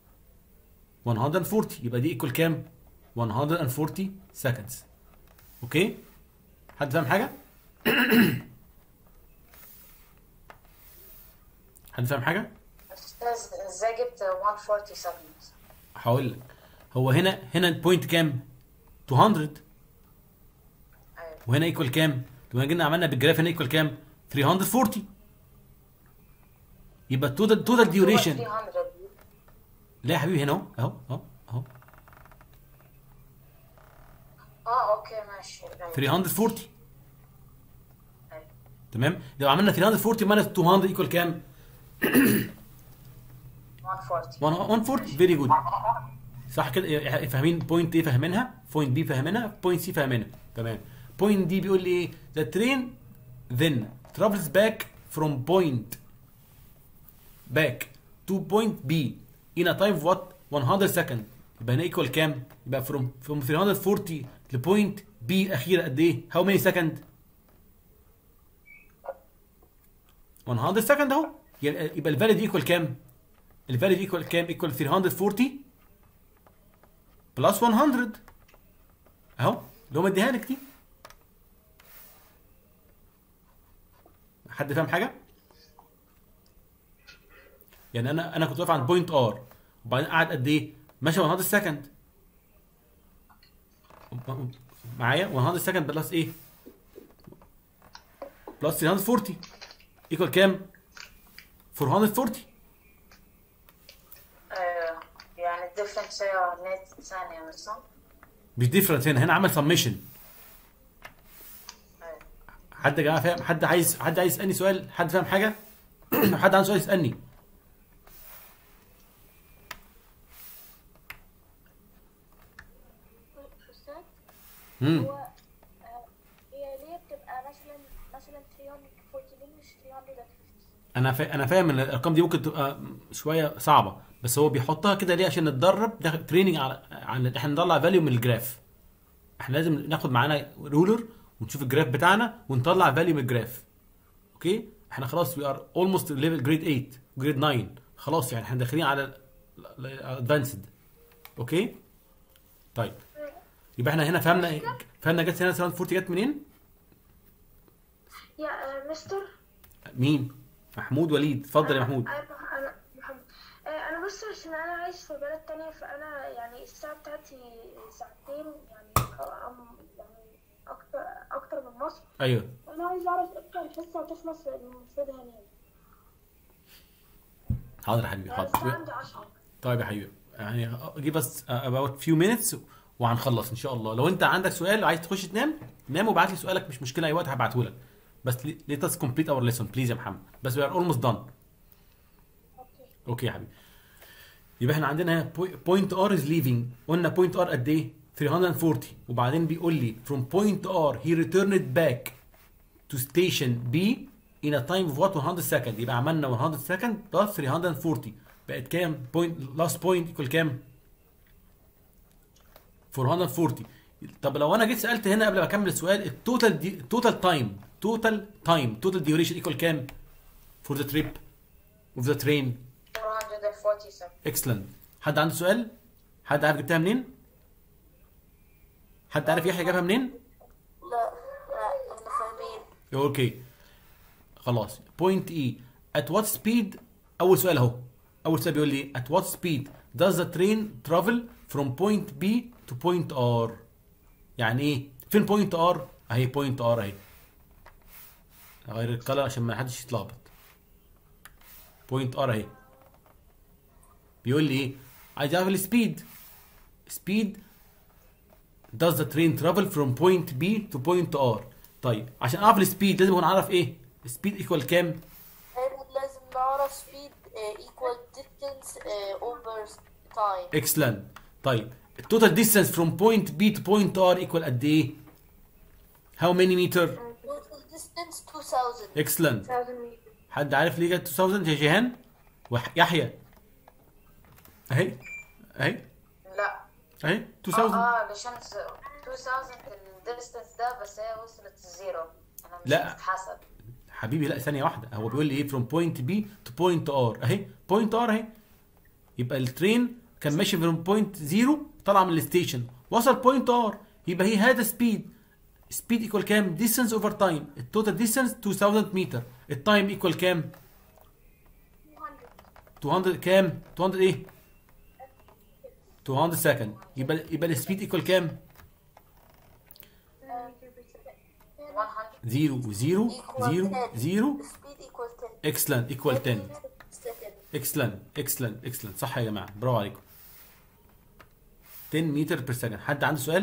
140 يبقى دي ايكوال كام 140 seconds اوكي حد فاهم حاجه حد فاهم حاجه استاذ ازاي جبت 140 seconds هقول لك هو هنا هنا البوينت كام 200 ايوه وهنا ايكوال كام لما جينا عملنا بالجراف هنا ايكوال كام 340 يبقى التوتال توتال ديوريشن 300 لا يا حبيبي هنا اهو اهو اهو اهو اه اوكي ماشي أيوة. 340 أيوة. تمام لو عملنا 340 ماينس 200 ايكوال كام 140 140 فيري جود صح كده يعني فاهمين بوينت ايه فاهمينها بوينت بي فاهمينها بوينت سي فاهمينها تمام بوينت دي بيقول لي ايه the train then travels back from point back to point B in a time of what 100 second يبقى هنا equal كام يبقى from from 340 لبوينت B الاخيره قد ايه how many second 100 second اهو يبقى يبقى الفاليد ايكوال كام الفاليد ايكوال كام ايكوال 340 بلس 100 اهو اللي هو مديها لك دي حد فاهم حاجه يعني انا انا كنت واقف عند بوينت ار وبعدين قعد قد ايه ماشي 100 سكند معايا 100 سكند بلس ايه بلس 340 ايكوال كام 440 ايوه يعني الديفرنس هي 100 ثانية مثلا مش ديفرنس هنا هنا عمل سميشن ايوه حد يا جماعه فاهم حد عايز حد عايز يسالني سؤال حد فاهم حاجه حد عنده سؤال يسالني أستاذ امم هو آه، هي ليه بتبقى مثلا مثلا 340 ليه مش 350 انا فا... انا فاهم ان الارقام دي ممكن تبقى شويه صعبه بس هو بيحطها كده ليه عشان نتدرب ده تريننج على على احنا نطلع فاليو من الجراف احنا لازم ناخد معانا رولر ونشوف الجراف بتاعنا ونطلع فاليو من الجراف اوكي احنا خلاص وي ار اولموست ليفل جريد 8 جريد 9 خلاص يعني احنا داخلين على ادفانسد اوكي طيب يبقى احنا هنا فهمنا فهمنا جت هنا 40 جت منين يا آه، مستر مين محمود وليد اتفضل يا محمود انا انا محمد آه، انا بس عشان انا عايش في بلد تانية فانا يعني الساعة بتاعتي ساعتين يعني أم- يعني اكتر اكتر من مصر ايوه انا عايز اعرف امتى الحصة هتخلص المفروض هنام حاضر يا حبيبي يعني حاضر الساعة عندي 10 طيب يا حبيبي يعني جيب بس about few minutes وهنخلص ان شاء الله لو انت عندك سؤال عايز تخش تنام نام وابعت لي سؤالك مش مشكله اي وقت هبعته لك بس let us complete our lesson please يا محمد بس we are almost done اوكي اوكي يا حبيبي يبقى احنا عندنا هنا point r is leaving قلنا point r قد ايه 340 وبعدين بيقول لي from point r he returned back to station B in a time of what 100 second يبقى عملنا 100 second plus 340 بقت كام point last point equal كام 440 طب لو انا جيت سالت هنا قبل ما اكمل السؤال التوتال دي التوتال تايم توتال تايم توتال ديوريشن ايكوال كام for the trip of the train 440 seconds اكسلنت حد عنده سؤال حد عارف جبتها منين حد عارف يحيى جابها منين لا لا احنا فاهمين اوكي خلاص بوينت اي at what speed اول سؤال اهو اول سؤال بيقول لي at what speed does the train travel from point B to point R يعني ايه فين point R اهي point R اهي اغير الكلر عشان ما حدش يتلخبط point R اهي بيقول لي ايه عايز اعرف السبيد speed does the train travel from point B to point R طيب عشان اعرف السبيد لازم اكون عارف ايه السبيد ايكوال كام احنا لازم نعرف speed uh, equal distance uh, over time اكسلنت طيب التوتال ديستانس فروم بوينت بي تو بوينت ار ايكوال قد ايه هاو ماني متر total distance 2000 اكسلنت 1000 متر حد عارف ليه جت 2000 يا جيهان ويحيى اهي اهي لا اهي اه 2000 اه علشان 2000 الديستنس ده بس هي وصلت زيرو انا مش لا. بتتحسب حبيبي لا ثانيه واحده هو بيقول لي ايه فروم بوينت بي تو بوينت ار اهي بوينت ار اهي يبقى الترين كان ماشي فروم بوينت زيرو طلع من الستيشن وصل بوينت ار يبقى هي هذا سبيد سبيد ايكوال كام ديستانس اوفر تايم التوتال ديستانس 2000 متر التايم ايكوال كام 200 كام 200 ايه 200 سكند يبقى يبقى السبيد ايكوال كام 100 0 0 0 0 Speed equals 10 اكسلنت ايكوال 10 second. اكسلنت اكسلنت اكسلنت صح يا جماعه برافو عليكم 10 متر بير سكند حد عنده سؤال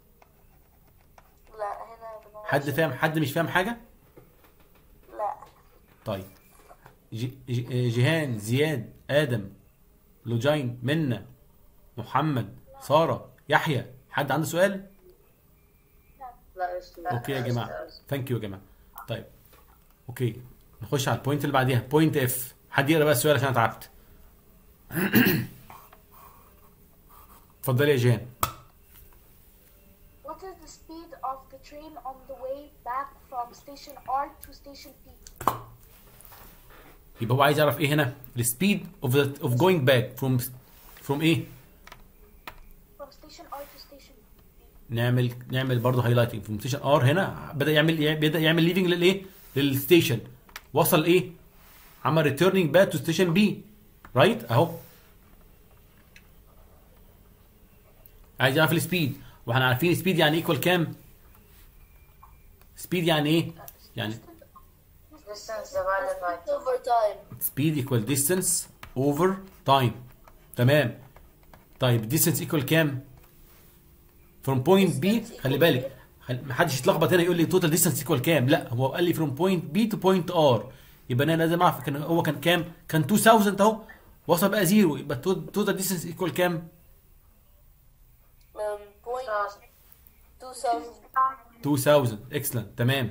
لا هنا بنقول حد فاهم حد مش فاهم حاجه لا طيب ج- ج- جيهان زياد ادم لوجين منى محمد ساره يحيى حد عنده سؤال لا أستاذ اوكي يا جماعه ثانك يو يا جماعه طيب اوكي نخش على البوينت اللي بعديها بوينت اف حد يقرا بقى السؤال عشان انا تعبت اتفضلي يا جيهان What is the speed of the train on the way back from station R to station P? يبقى هو عايز يعرف ايه هنا السبيد اوف ذا اوف جوينج باك فروم فروم ايه From station R to station P. نعمل نعمل برضه هايلايتنج في ستيشن ار هنا بدا يعمل بدا يعمل ليفنج للايه للستيشن وصل ايه عمل ريتيرنينج باك تو ستيشن بي رايت اهو عايز يعرف السبيد واحنا عارفين السبيد يعني ايكوال كام سبيد يعني ايه يعني distance divided by over time سبيد ايكوال ديستانس اوفر تايم تمام طيب ديستانس ايكوال كام فروم بوينت بي خلي بالك خل- محدش يتلخبط هنا يقول لي توتال ديستانس ايكوال كام لا هو قال لي فروم بوينت بي تو بوينت ار يبقى انا لازم اعرف كان هو كان كام كان 2000 اهو وصل بقى زيرو يبقى توتال ديستانس ايكوال كام um, point 2000 2000 اكسلنت تمام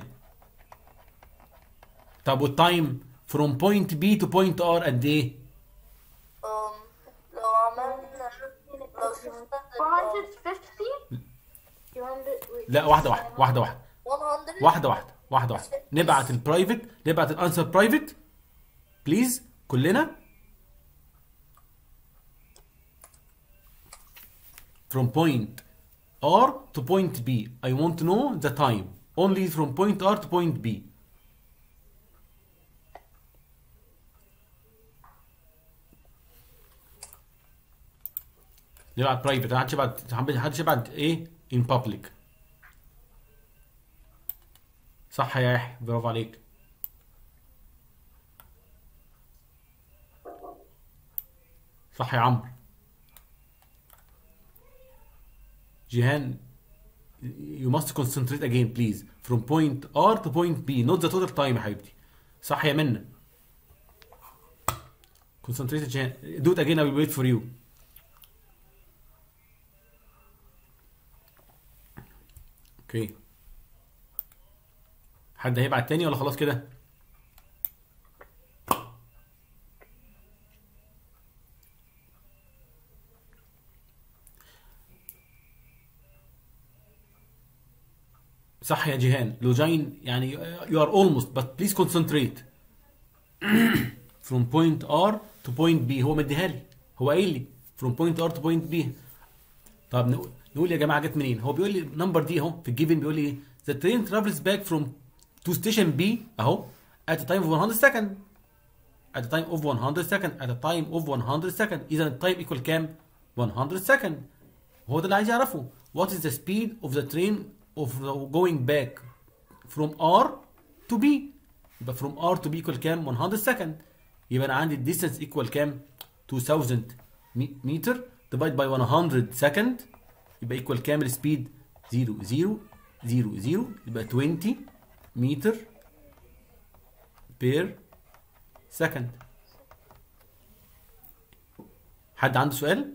طب والتايم فروم بوينت بي تو بوينت ار قد ايه um, لو عملنا لو شفنا ال- 450? 200, wait. لا واحده واحده واحده واحده 100 واحده واحده واحده واحده نبعت البرايفت نبعت الانسر برايفت بليز كلنا from point R to point B I want to know the time only from point R to point B نبعت برايفت محدش يبعت محدش يبعت ايه in public صح يا يحيى برافو عليك صح يا عمرو جيهان you must concentrate again please from point R to point B not the total time يا حبيبتي صح يا منى concentrate جيهان do it again I will wait for you اوكي حد هيبعت تاني ولا خلاص كده صح يا جيهان لوجين يعني you are almost but please concentrate from point R to point B هو مديها لي هو قايل لي from point R to point B طب نقول نقول يا جماعه جت منين هو بيقول لي النمبر دي اهو في الجيفن بيقول لي ايه the train travels back from to station B اهو at a time of 100 second at a time of 100 second at a time of 100 second اذا التايم ايكوال كام 100 second هو ده اللي عايز يعرفه what is the speed of the train of the going back from R to B يبقى from R to B equal كام 100 second يبقى انا عندي الديستانس equal كام 2000 متر divide by 100 second يبقى equal كام السبيد 0 0 0 0 يبقى 20 متر per second حد عنده سؤال؟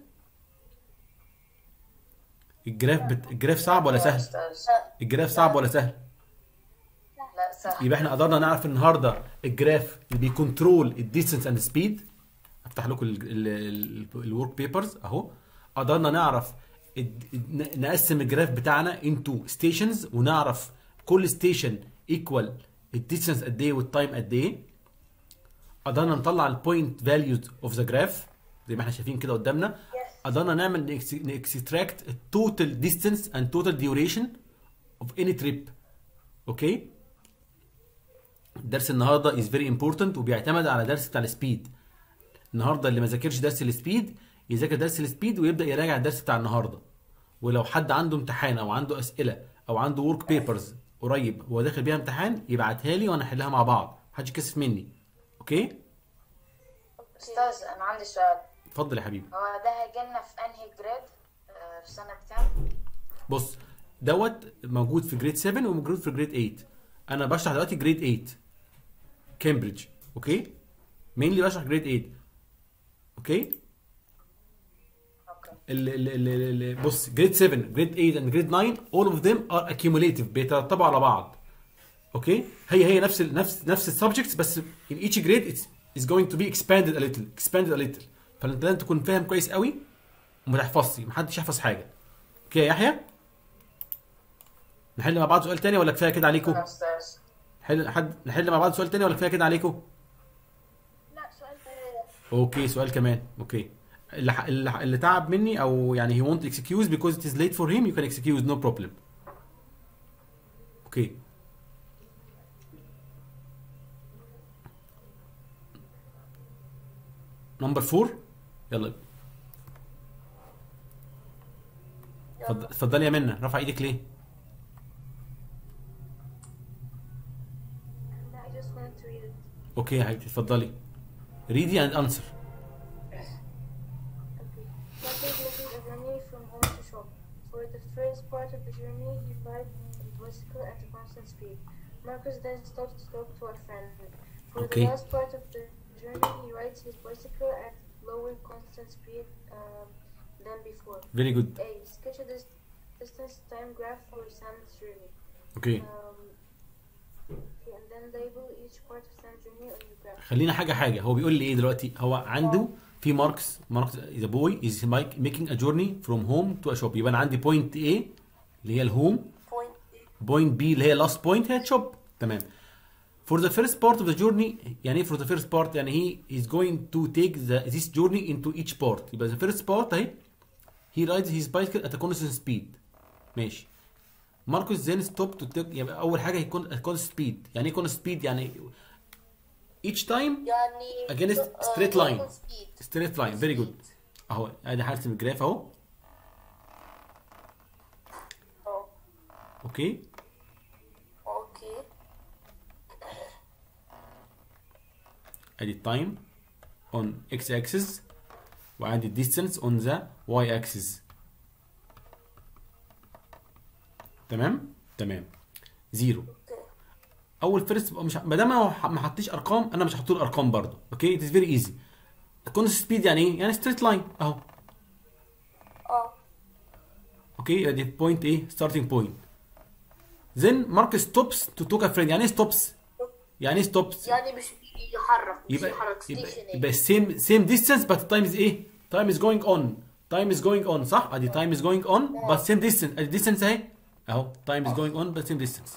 الجراف بت... الجراف صعب ولا سهل؟ أستاذ. الجراف صعب ولا سهل؟ لا سهل يبقى احنا قدرنا نعرف النهارده الجراف اللي بيكنترول الديستنس اند سبيد افتح لكم الورك بيبرز اهو قدرنا نعرف ال- ن- نقسم الجراف بتاعنا انتو ستيشنز ونعرف كل ستيشن ايكوال الديستنس قد ايه والتايم قد ايه قدرنا نطلع البوينت فاليوز اوف ذا جراف زي ما احنا شايفين كده قدامنا قدرنا نعمل نكستراكت التوتال ديستنس اند توتال ديوريشن اوف اني تريب اوكي درس النهارده از فيري امبورتنت وبيعتمد على درس بتاع السبيد النهارده اللي ما ذاكرش درس السبيد يذاكر درس السبيد ويبدا يراجع الدرس بتاع النهارده ولو حد عنده امتحان او عنده اسئله او عنده ورك بيبرز قريب هو داخل بيها امتحان يبعتها لي وانا احلها مع بعض محدش يكسف مني اوكي استاذ انا عندي سؤال اتفضل يا حبيبي هو ده هيجيلنا في انهي جريد آه، في سنة كام؟ بص دوت موجود في جريد 7 وموجود في جريد 8 انا بشرح دلوقتي جريد 8 كامبريدج اوكي مين اللي بشرح جريد 8 اوكي اوكي ال ال ال ال ال بص جريد 7 جريد 8 and جريد 9 all of them are accumulative بيترتبوا على بعض اوكي هي هي نفس ال نفس نفس السبجكتس بس in each grade it's is going to be expanded a little expanded a little فانت لازم تكون فاهم كويس قوي وما تحفظش محدش يحفظ حاجه اوكي يا يحيى نحل مع بعض سؤال تاني ولا كفايه كده عليكم يا استاذ نحل حد نحل مع بعض سؤال تاني ولا كفايه كده عليكم لا سؤال تاني اوكي سؤال كمان اوكي اللي ح- اللي, ح- اللي تعب مني او يعني he won't excuse because it is late for him you can excuse no problem اوكي نمبر 4 يلا اتفضل- اتفضلي يا منى رفع ايدك ليه I just wanted to read it. اوكي يا حبيبتي اتفضلي read and answer Okay. Marcus making a journey from home to shop. For the first part of the journey, he rides his bicycle at a constant speed. Marcus then stops to talk to a friend. For Okay. the last part of the journey, he rides his bicycle at lower constant speed um, than before. very good A. Sketch a dis- distance time graph for Sam's journey. اوكي Um, okay, and then label each part of Sam's journey on your graph. خلينا حاجه حاجه هو بيقول لي ايه دلوقتي هو عنده في ماركس ماركس ذا بوي از ميكينج ا جورني فروم هوم تو ا شوب يبقى انا عندي بوينت A اللي هي الهوم point بوينت B اللي هي لاست بوينت هي شوب تمام for the first part of the journey يعني ايه for the first part يعني he is going to take the, this journey into each part يبقى the first part اهي he rides his bicycle at a constant speed ماشي ماركوس then stop to take يبقى اول حاجه هيكون at constant speed يعني ايه constant speed يعني each time يعني Against uh, straight line. equal speed. straight line very good اهو ادي هرسم الجراف اهو اه اوكي اوكي ادي التايم on x axis وعندي distance on the y axis تمام تمام زيرو اوكي اول فيرست مش ما دام هو ح- ما حطيش ارقام انا مش هحط له ارقام برضه اوكي ات از فيري ايزي كونست سبيد يعني ايه يعني ستريت لاين اهو اه اوكي ادي بوينت ايه ستارتنج بوينت then مارك ستوبس تو توك ا فريند يعني ايه ستوبس يعني ايه ستوبس يعني مش يحرك مش يبقى يحرك يبقى ستيشن يبقى سيم سيم ديستانس بس تايم از ايه تايم از جوينج اون تايم از جوينج اون صح ادي تايم از جوينج اون بس سيم ديستانس ادي ديستانس اهي اهو تايم از جوينج اون بس سيم ديستانس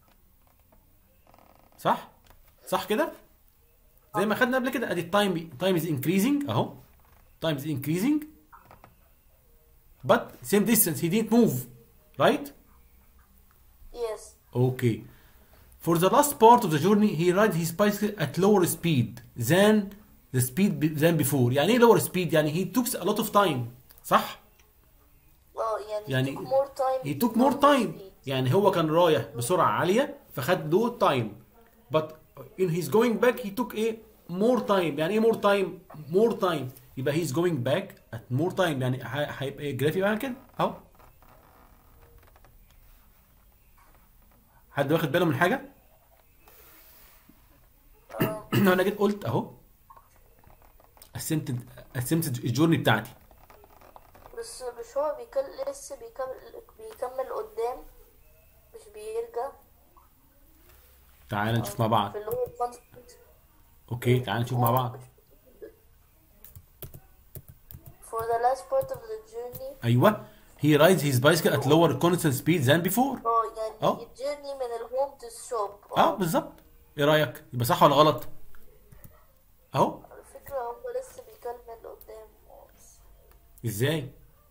صح صح كده زي ما خدنا قبل كده ادي التايم تايم از انكريزنج اهو تايم از انكريزنج but same distance he didn't move right يس Okay. For the last part of the journey, he rides his bicycle at lower speed than the speed be- than before. يعني ايه lower speed؟ يعني he took a lot of time. صح؟ اه يعني يعني took more time he took more time. يعني هو كان رايح بسرعة عالية فخد له time. But in his going back he took a more time. يعني ايه more time؟ more time. يبقى he's going back at more time. يعني ه- هيبقى الجراف يبقى كده اهو. حد واخد باله من حاجة؟ انا جيت قلت اهو قسمت قسمت الجورني بتاعتي بس مش هو بيكل لسه بيكمل بيكمل قدام مش بيرجع تعال نشوف مع بعض في اللي هو constant. اوكي تعال نشوف مع بعض For the last part of the journey ايوه he rides his bicycle at lower constant speed than before اه يعني اه. الجيرني من الهوم تو الشوب اه بالظبط ايه رايك يبقى صح ولا غلط اهو على فكرة هو لسه بيكمل قدام بس ازاي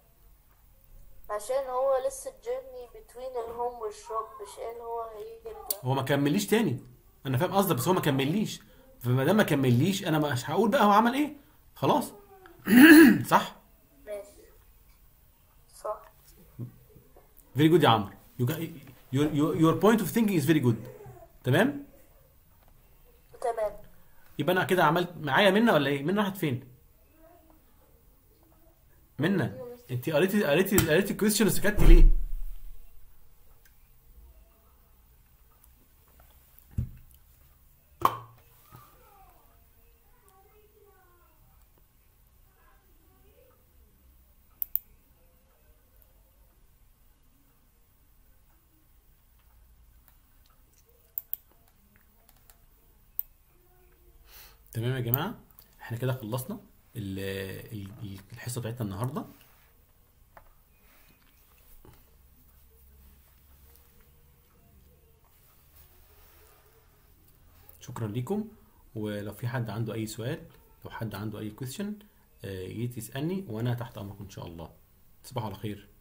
عشان هو لسه الجيرني بتوين الهوم والشوب مش قال هو هيرجع هو ما كمليش تاني انا فاهم قصدك بس هو ما كمليش فما دام ما كمليش انا مش هقول بقى هو عمل ايه خلاص صح ماشي صح فيري جود يا عمرو You got- your, your, your point of thinking is very good تمام تمام يبقى انا كده عملت معايا منى ولا ايه منى راحت فين منى انت قريتي قريتي قريتي الكويستشن وسكتي ليه تمام يا جماعه احنا كده خلصنا ال- ال- الحصه بتاعتنا النهارده شكرا لكم ولو في حد عنده اي سؤال لو حد عنده اي كويستشن يجي يسالني وانا تحت امركم ان شاء الله تصبحوا على خير